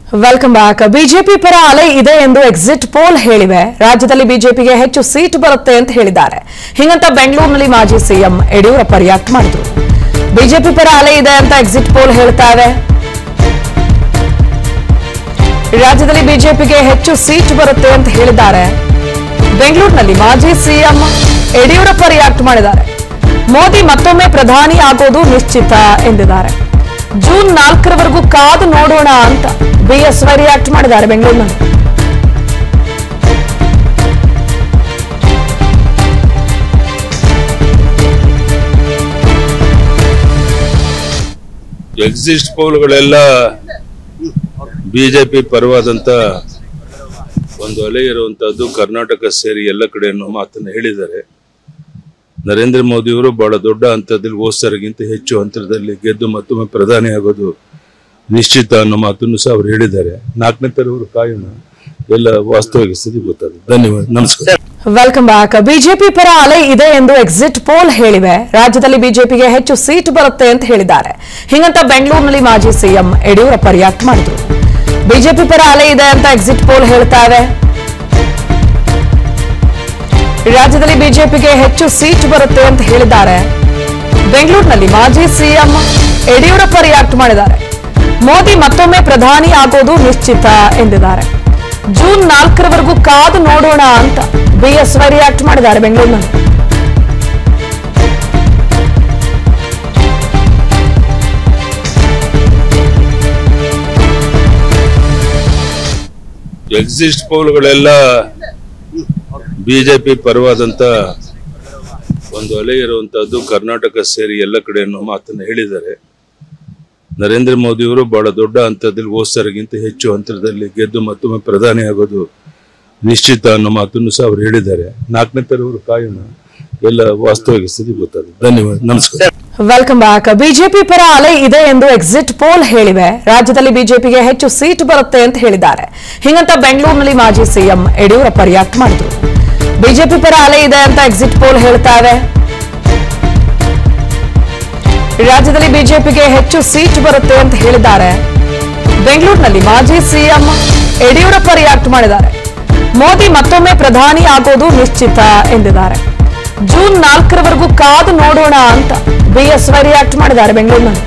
welcome back BJP ಪರ ಅಲೆ ಇದೆ ಎಂದು ಎಕ್ಸಿಟ್ ಪೋಲ್ ಹೇಳಿವೆ ರಾಜ್ಯದಲ್ಲಿ ಬಿಜೆಪಿಗೆ ಹೆಚ್ಚು ಸೀಟ್ ಬರುತ್ತೆ ಅಂತ ಹೇಳಿದ್ದಾರೆ ಹೀಗಂತ ಬೆಂಗಳೂರಿನಲ್ಲಿ ಮಾಜಿ ಸಿಎಂ ಯಡಿಯೂರಪ್ಪ ರಿಯಾಕ್ಟ್ ಮಾಡಿದ್ರು ಬಿಜೆಪಿ ಪರ ಅಲೆ ಇದೆ ಅಂತ ಎಕ್ಸಿಟ್ ಪೋಲ್ ಹೇಳ್ತಾ ಇವೆ ರಾಜ್ಯದಲ್ಲಿ ಬಿಜೆಪಿಗೆ ಹೆಚ್ಚು ಸೀಟ್ ಬರುತ್ತೆ ಅಂತ ಹೇಳಿದ್ದಾರೆ ಬೆಂಗಳೂರಿನಲ್ಲಿ ಮಾಜಿ ಸಿಎಂ ಯಡಿಯೂರಪ್ಪ ರಿಯಾಕ್ಟ್ ಮಾಡಿದ್ದಾರೆ ಮೋದಿ ಮತ್ತೊಮ್ಮೆ ಪ್ರಧಾನಿ ಆಗೋದು ನಿಶ್ಚಿತ ಎಂದಿದ್ದಾರೆ ಜೂನ್ ನಾಲ್ಕರವರೆಗೂ ಕಾದು ನೋಡೋಣ ಅಂತ ಬಿಎಸ್ವೈ ರಿಯಾಕ್ಟ್ ಮಾಡಿದ್ದಾರೆ ಬೆಂಗಳೂರಿನಲ್ಲಿ ಎಕ್ಸಿಸ್ಟ್ ಪೋಲ್ಗಳೆಲ್ಲ ಬಿಜೆಪಿ ಪರವಾದಂತ ಒಂದು ಅಲೆ ಇರುವಂತಹದ್ದು ಕರ್ನಾಟಕ ಸೇರಿ ಎಲ್ಲ ಕಡೆ ಅನ್ನೋ ಮಾತನ್ನ ಹೇಳಿದ್ದಾರೆ ನರೇಂದ್ರ ಮೋದಿಯವರು ಬಹಳ ದೊಡ್ಡ ಹಂತದಲ್ಲಿ ಹೋದ್ಸರಿಗಿಂತ ಹೆಚ್ಚು ಅಂತರದಲ್ಲಿ ಗೆದ್ದು ಮತ್ತೊಮ್ಮೆ ಪ್ರಧಾನಿ ಆಗೋದು ನಿಶ್ಚಿತ ಅನ್ನೋ ಮಾತನ್ನು ಸಹ ಅವರು ಹೇಳಿದ್ದಾರೆ ನಾಲ್ಕನೇ ತರವರು ಕಾಯೋಣ ಎಲ್ಲ ವಾಸ್ತವಿಕ ಸ್ಥಿತಿ ಗೊತ್ತಾಗುತ್ತೆ ಧನ್ಯವಾದ ನಮಸ್ಕಾರ ವೆಲ್ಕಮ್ ಬ್ಯಾಕ್ ಬಿಜೆಪಿ ಪರ ಅಲೆ ಇದೆ ಎಂದು ಎಕ್ಸಿಟ್ ಪೋಲ್ ಹೇಳಿವೆ ರಾಜ್ಯದಲ್ಲಿ ಬಿಜೆಪಿಗೆ ಹೆಚ್ಚು ಸೀಟ್ ಬರುತ್ತೆ ಅಂತ ಹೇಳಿದ್ದಾರೆ ಹೀಗಂತ ಬೆಂಗಳೂರಿನಲ್ಲಿ ಮಾಜಿ ಸಿಎಂ ಯಡಿಯೂರಪ್ಪ ರಿಯಾಕ್ಟ್ ಮಾಡಿದ್ರು ಬಿಜೆಪಿ ಪರ ಅಲೆ ಇದೆ ಅಂತ ಎಕ್ಸಿಟ್ ಪೋಲ್ ಹೇಳ್ತಾ ಇವೆ ರಾಜ್ಯದಲ್ಲಿ ಬಿಜೆಪಿಗೆ ಹೆಚ್ಚು ಸೀಟ್ ಬರುತ್ತೆ ಅಂತ ಹೇಳಿದ್ದಾರೆ ಬೆಂಗಳೂರಿನಲ್ಲಿ ಮಾಜಿ ಸಿಎಂ ಯಡಿಯೂರಪ್ಪ ರಿಯಾಕ್ಟ್ ಮಾಡಿದ್ದಾರೆ ಮೋದಿ ಮತ್ತೊಮ್ಮೆ ಪ್ರಧಾನಿ ಆಗೋದು ನಿಶ್ಚಿತ ಎಂದಿದ್ದಾರೆ ಜೂನ್ ನಾಲ್ಕರವರೆಗೂ ಕಾದು ನೋಡೋಣ ಅಂತ ಬಿಎಸ್ವೈ ರಿಯಾಕ್ಟ್ ಮಾಡಿದ್ದಾರೆ ಬೆಂಗಳೂರಿನಲ್ಲಿ ಎಕ್ಸಿಸ್ಟ್ ಪೋಲ್ಗಳೆಲ್ಲ ಬಿಜೆಪಿ ಪರವಾದಂತ ಒಂದು ಅಲೆ ಇರುವಂತಹದ್ದು ಕರ್ನಾಟಕ ಸೇರಿ ಎಲ್ಲ ಕಡೆ ಅನ್ನೋ ಮಾತನ್ನ ಹೇಳಿದ್ದಾರೆ ನರೇಂದ್ರ ಮೋದಿಯವರು ಬಹಳ ದೊಡ್ಡ ಹಂತದಲ್ಲಿ ಹೋದ್ಸರಿಗಿಂತ ಹೆಚ್ಚು ಅಂತರದಲ್ಲಿ ಗೆದ್ದು ಮತ್ತೊಮ್ಮೆ ಪ್ರಧಾನಿ ಆಗೋದು ನಿಶ್ಚಿತ ಅನ್ನೋ ಮಾತನ್ನು ಸಹ ಅವರು ಹೇಳಿದ್ದಾರೆ ನಾಲ್ಕನೇ ತರವರು ಕಾಯೋಣ ಎಲ್ಲ ವಾಸ್ತವಿಕ ಸ್ಥಿತಿ ಗೊತ್ತಾಗುತ್ತೆ ಧನ್ಯವಾದ ನಮಸ್ಕಾರ ವೆಲ್ಕಮ್ ಬ್ಯಾಕ್ ಬಿಜೆಪಿ ಪರ ಅಲೆ ಇದೆ ಎಂದು ಎಕ್ಸಿಟ್ ಪೋಲ್ ಹೇಳಿವೆ ರಾಜ್ಯದಲ್ಲಿ ಬಿಜೆಪಿಗೆ ಹೆಚ್ಚು ಸೀಟ್ ಬರುತ್ತೆ ಅಂತ ಹೇಳಿದ್ದಾರೆ ಹೀಗಂತ ಬೆಂಗಳೂರಿನಲ್ಲಿ ಮಾಜಿ ಸಿಎಂ ಯಡಿಯೂರಪ್ಪ ರಿಯಾಕ್ಟ್ ಮಾಡಿದ್ರು ಬಿಜೆಪಿ ಪರ ಅಲೆ ಇದೆ ಅಂತ ಎಕ್ಸಿಟ್ ಪೋಲ್ ಹೇಳ್ತಾ ಇವೆ ರಾಜ್ಯದಲ್ಲಿ ಬಿಜೆಪಿಗೆ ಹೆಚ್ಚು ಸೀಟ್ ಬರುತ್ತೆ ಅಂತ ಹೇಳಿದ್ದಾರೆ ಬೆಂಗಳೂರಿನಲ್ಲಿ ಮಾಜಿ ಸಿಎಂ ಯಡಿಯೂರಪ್ಪ ರಿಯಾಕ್ಟ್ ಮಾಡಿದ್ದಾರೆ ಮೋದಿ ಮತ್ತೊಮ್ಮೆ ಪ್ರಧಾನಿ ಆಗೋದು ನಿಶ್ಚಿತ ಎಂದಿದ್ದಾರೆ ಜೂನ್ ನಾಲ್ಕರವರೆಗೂ ಕಾದು ನೋಡೋಣ ಅಂತ ಬಿಎಸ್ವೈ ರಿಯಾಕ್ಟ್ ಮಾಡಿದ್ದಾರೆ ಬೆಂಗಳೂರಿನಲ್ಲಿ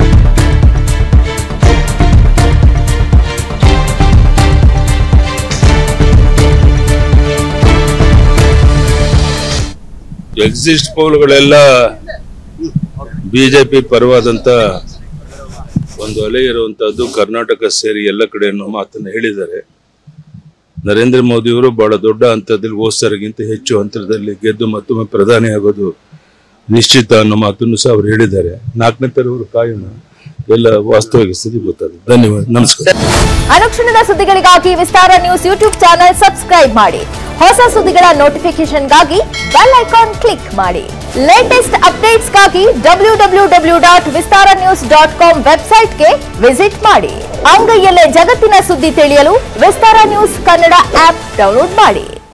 ಎಕ್ಸಿಸ್ಟ್ ಪೋಲ್ಗಳೆಲ್ಲ ಬಿಜೆಪಿ ಪರವಾದಂತ ಒಂದು ಅಲೆ ಇರುವಂತಹದ್ದು ಕರ್ನಾಟಕ ಸೇರಿ ಎಲ್ಲ ಕಡೆ ಅನ್ನೋ ಮಾತನ್ನ ಹೇಳಿದ್ದಾರೆ ನರೇಂದ್ರ ಮೋದಿಯವರು ಬಹಳ ದೊಡ್ಡ ಹಂತದಲ್ಲಿ ಹೋದ್ಸರಿಗಿಂತ ಹೆಚ್ಚು ಅಂತರದಲ್ಲಿ ಗೆದ್ದು ಮತ್ತೊಮ್ಮೆ ಪ್ರಧಾನಿ ಆಗೋದು ನಿಶ್ಚಿತ ಅನ್ನೋ ಮಾತನ್ನು ಸಹ ಅವರು ಹೇಳಿದ್ದಾರೆ ನಾಲ್ಕನೇ ತರವರು ಕಾಯೋಣ ಎಲ್ಲ ವಾಸ್ತವಿಕ ಸ್ಥಿತಿ ಗೊತ್ತಾಗುತ್ತೆ ಧನ್ಯವಾದ ನಮಸ್ಕಾರ ಅನುಕ್ಷಣದ ಸುದ್ದಿಗಳಿಗಾಗಿ Vistara news YouTube channel subscribe ಮಾಡಿ ಹೊಸ ಸುದ್ದಿಗಳ ನೋಟಿಫಿಕೇಶನ್ಗಾಗಿ ಬೆಲ್ ಐಕಾನ್ ಕ್ಲಿಕ್ ಮಾಡಿ ಲೇಟೆಸ್ಟ್ ಅಪ್ಡೇಟ್ಸ್ಗಾಗಿ W W W dot Vistara news dot com ವೆಬ್ಸೈಟ್ಗೆ ವಿಸಿಟ್ ಮಾಡಿ ಅಂಗೈಯಲ್ಲೇ ಜಗತ್ತಿನ ಸುದ್ದಿ ತಿಳಿಯಲು Vistara news Kannada app download ಮಾಡಿ